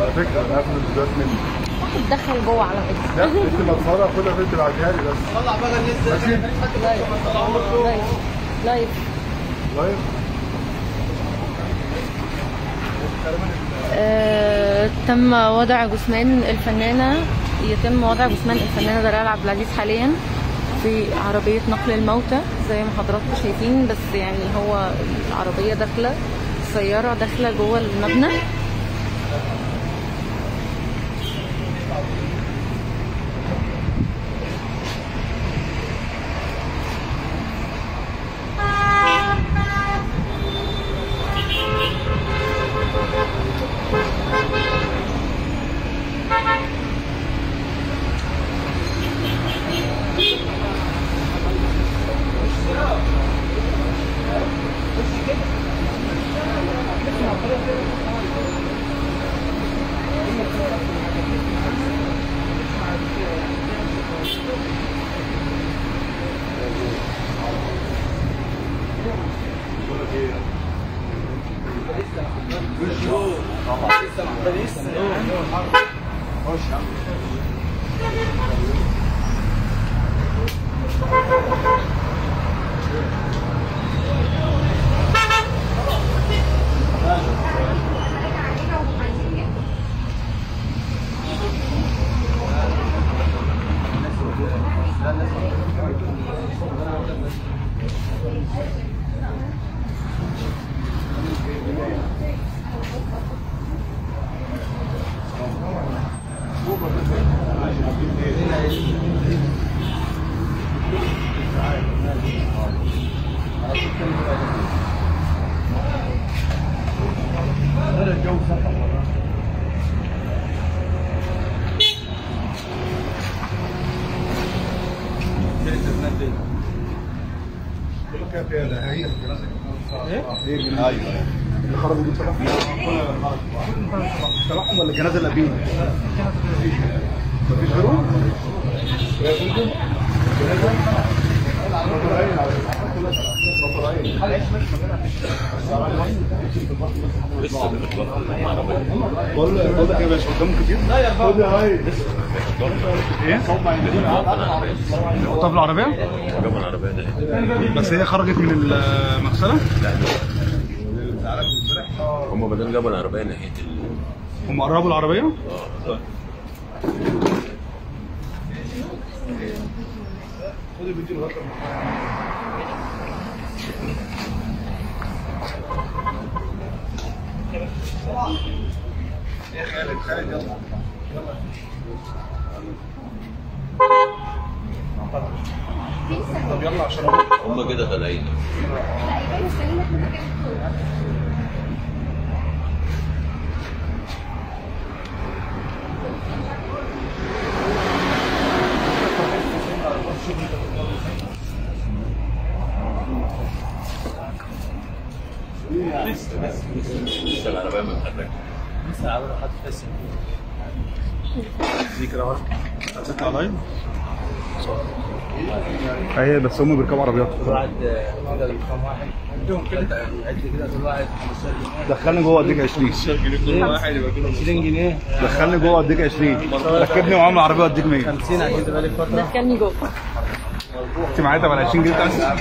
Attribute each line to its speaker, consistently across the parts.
Speaker 1: على فكره انا هاخد الفيديوهات مني
Speaker 2: تدخل جوه على فكره
Speaker 1: لا انت ما تصورها خدها انت بعتها لي بس
Speaker 3: طلع بقى لسه
Speaker 1: ماشي
Speaker 2: لايف لايف
Speaker 1: لايف
Speaker 2: آه، تم وضع جثمان الفنانة يتم وضع جثمان الفنانة دلال عبد العزيز حاليا في عربية نقل الموتى زي ما حضراتكم شايفين بس يعني هو العربية داخلة السيارة داخلة جوه المبنى
Speaker 1: كام فيها ده هي ايه؟ ايوه اللي خرجوا دول تبعهم تبعهم ولا الجنازه اللي قبليهم؟ مفيش غيرهم؟ بقول بقول لك يا باشا قدامهم كتير؟ لا يا خد يا ريس ايه؟ نحطها في العربية؟
Speaker 4: جنب العربية ده
Speaker 1: بس هي خرجت من المغسلة؟
Speaker 4: هم بدل جابوا العربية ناحية ال...
Speaker 1: هم قربوا العربية؟
Speaker 4: اه
Speaker 1: خد الفيديو لغايه يا خالد خالد يلا طب يلا عشان
Speaker 4: هم كده طالعين لسه العربية متحركة
Speaker 1: دي كده اهو هتطلع لايف ايوه بس هم بيركبوا عربيات
Speaker 3: واحد كده رقم واحد عندهم كده عد كده كل واحد 15
Speaker 1: دخلني جوه اديك 20
Speaker 3: جنيه كل واحد يبقى كده 20 جنيه
Speaker 1: دخلني جوه اديك 20 ركبني معاهم العربيه اديك 100
Speaker 3: 50 عشان تبقى لك فتره
Speaker 2: دخلني جوه
Speaker 1: انت معايا طب على 20 جنيه بتاعتي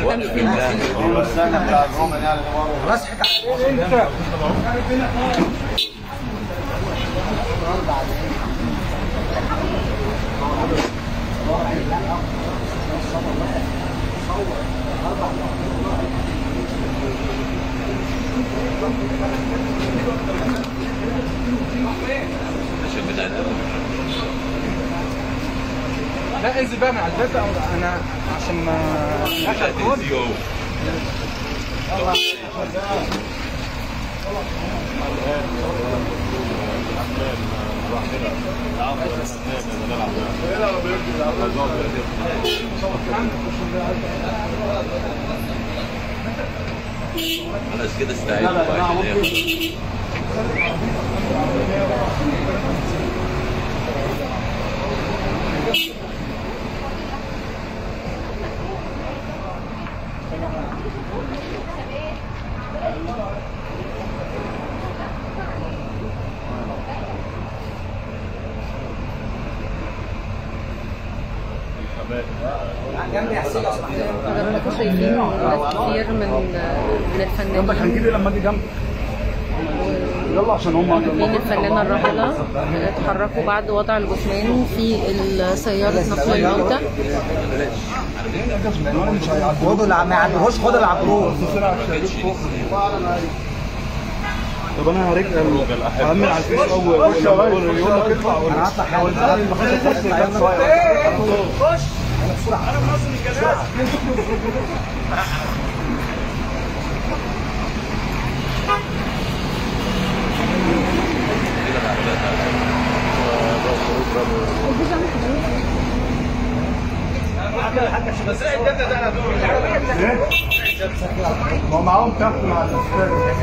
Speaker 4: عشان بتاعتها
Speaker 3: لا انزل بقى من على الباب أو انا عشان ما
Speaker 4: خلاص كده استعدوا بقى عشان ياخدوا
Speaker 2: حضراتكم شايفين ناس كتير من من
Speaker 1: جنبك هنجيب
Speaker 2: الفنانين
Speaker 1: ايه لما اجي جنبك يلا عشان هم
Speaker 2: محبين الفنانة الراحلة اتحركوا بعد وضع الجثمان في سيارة نقل الموتى
Speaker 3: خدوا اللي ما يعدوهوش خدوا اللي عبروه
Speaker 1: طب انا هريك هعمل على الفيس اول خش يا ريس يقول لك اطلع
Speaker 3: انا هطلع حاجه
Speaker 1: هو معاهم تحت مع الاستاذ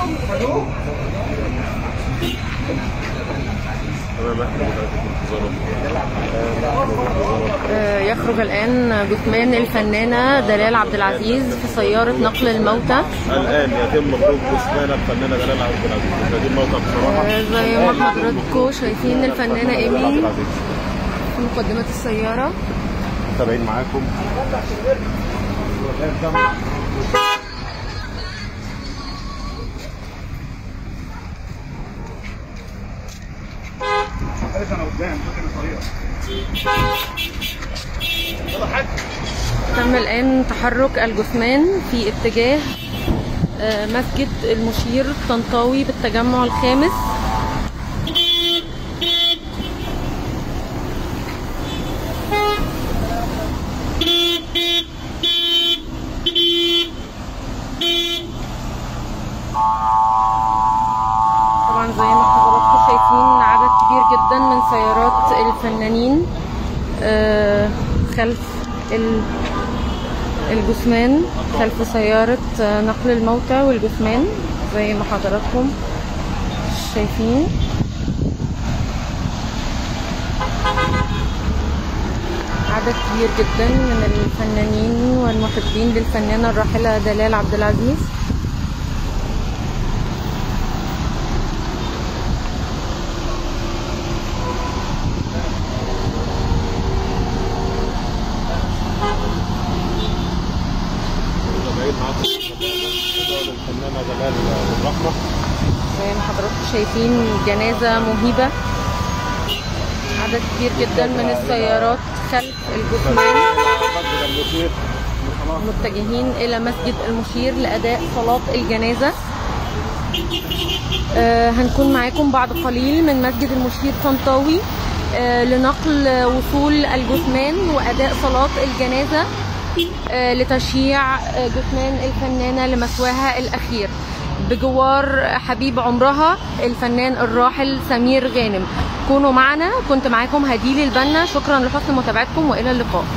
Speaker 2: آه، يخرج الآن جثمان الفنانة دلال عبد العزيز في سيارة نقل الموتى
Speaker 5: الان يتم خروج جثمان الفنانه دلال عبد العزيز هذه الموقع بصراحه
Speaker 2: آه، زي ما حضراتكم شايفين الفنانة
Speaker 5: عبد
Speaker 2: إيمي
Speaker 5: العزيز
Speaker 2: في مقدمة السيارة
Speaker 5: تابعين معاكم
Speaker 1: عارف انا قدام فاكر الطريقه
Speaker 2: تم الآن تحرك الجثمان في اتجاه آه، مسجد المشير طنطاوي بالتجمع الخامس طبعا زي ما حضراتكم شايفين عدد كبير جدا من سيارات الفنانين آه، خلف ال- الجثمان خلف سيارة آه، نقل الموتى والجثمان زي ما حضراتكم شايفين عدد كبير جدا من الفنانين والمحبين للفنانة الراحلة دلال عبد العزيز
Speaker 5: تابعين معاكم الفنانه دلال بالرحمه
Speaker 2: زي ما حضراتكم شايفين جنازة مهيبة عدد كبير جدا من السيارات خلف الجثمان
Speaker 5: مسجد المشير
Speaker 2: متجهين إلى مسجد المشير لأداء صلاة الجنازة آه هنكون معاكم بعد قليل من مسجد المشير طنطاوي آه لنقل وصول الجثمان وأداء صلاة الجنازة آه لتشييع آه جثمان الفنانة لمثواها الأخير بجوار حبيب عمرها الفنان الراحل سمير غانم كونوا معنا كنت معاكم هديل البنا شكرا لحسن متابعتكم وإلى اللقاء